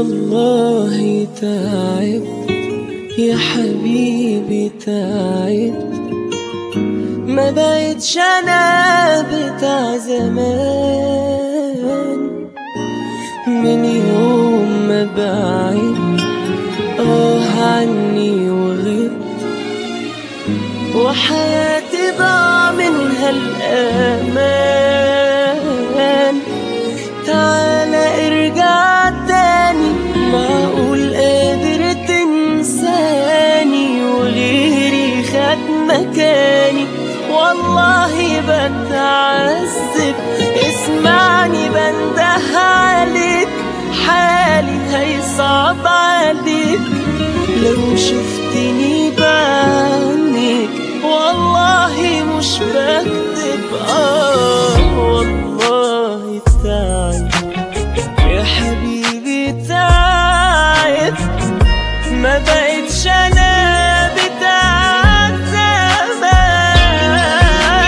والله تعبت يا حبيبي تعبت ما بقتش انا بتاع زمان من يوم ما بعدت اه عني وغبت وحياتي ضاع منها الأمان تعالى ارجع تاني معقول قادر تنساني وغيري خد مكاني والله بتعذب اسمعني بنده عليك حالي هيصعب عليك لو شفتني بعينيك والله مش بكذب اه والله تعب يا حبيبي تعب ما بقتش انا بتاع زمان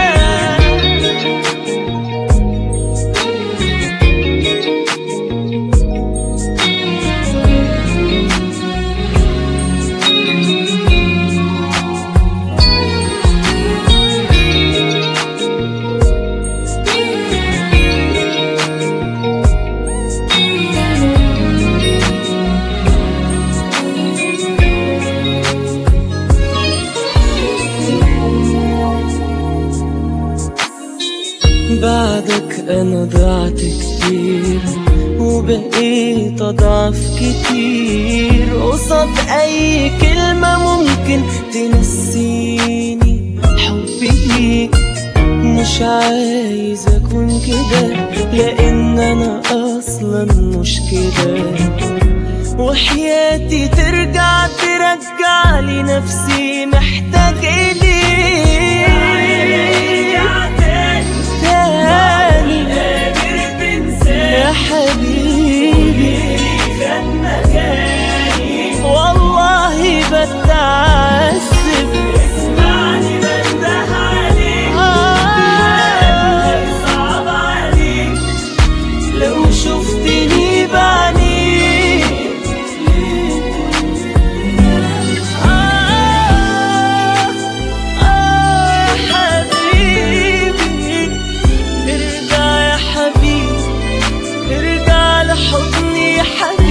بعدك انا ضعت كتير وبقيت اضعف كتير قصاد اي كلمة ممكن تنسيني حبي ليك مش عايز اكون كده لان انا اصلا مش كده وحياتي ترجع ترجع لي نفسي محتاج إليك تاني يا حبيبي والله بتعذب اسمعني بنده عليك آه صعب عليك لو شفتني بعينيك آه آه يا حبيبي ارجع يا حبيبي ارجع لحضني يا حبيبي